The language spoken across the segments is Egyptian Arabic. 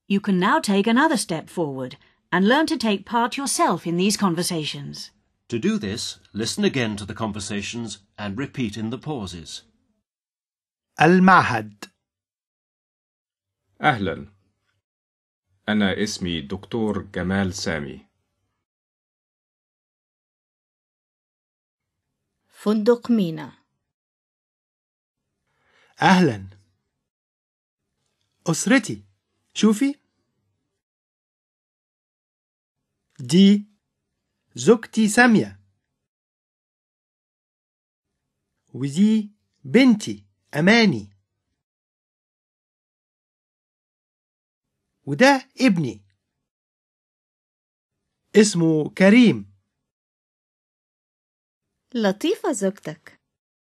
You can now take another step forward and learn to take part yourself in these conversations. To do this, listen again to the conversations and repeat in the pauses. المعهد أهلا أنا اسمي دكتور جمال سامي فندق مينا أهلا أسرتي شوفي دي زوجتي سامية ودي بنتي أماني وده ابني اسمه كريم لطيفة زوجتك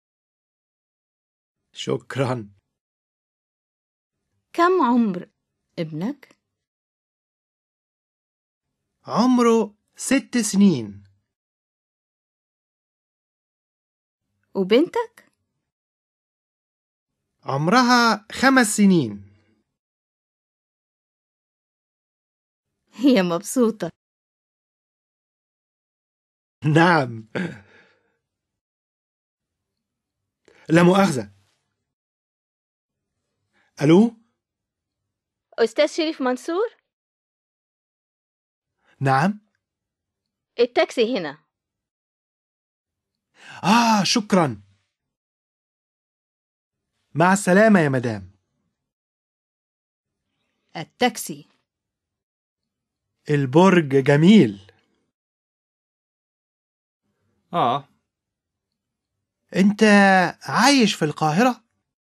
شكرا كم عمر ابنك؟ عمره ست سنين وبنتك؟ عمرها خمس سنين هي مبسوطة نعم لا مؤاخذة ألو أستاذ شريف منصور نعم التاكسي هنا آه شكرا مع السلامة يا مدام التاكسي البرج جميل آه أنت عايش في القاهرة؟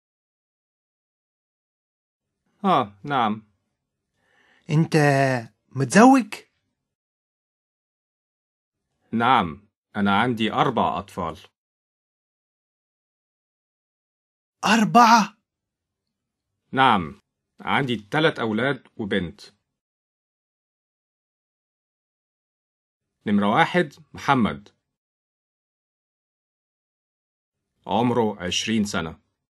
آه نعم أنت متزوج؟ نعم أنا عندي أربع أطفال أربعة نعم عندي ثلاث أولاد وبنت نمرة واحد محمد عمره عشرين سنة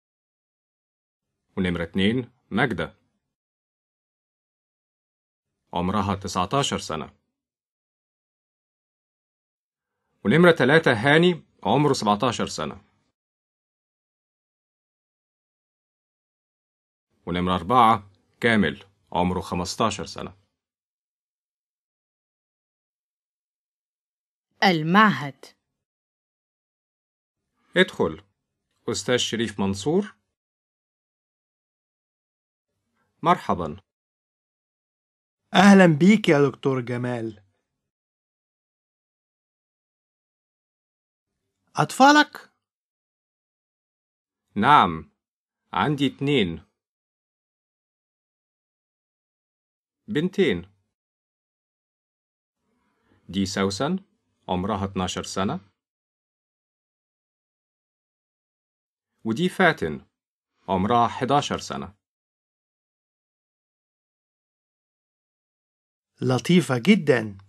ونمرة اتنين ماجدة عمرها تسعتاشر سنة ونمرة تلاتة هاني عمره سبعتاشر سنة ونمرة أربعة كامل عمره خمستاشر سنة المعهد ادخل أستاذ شريف منصور مرحبا أهلا بيك يا دكتور جمال أطفالك؟ نعم عندي اتنين بنتين دي سوسن عمرها 12 سنة ودي فاتن عمرها 11 سنة لطيفة جدا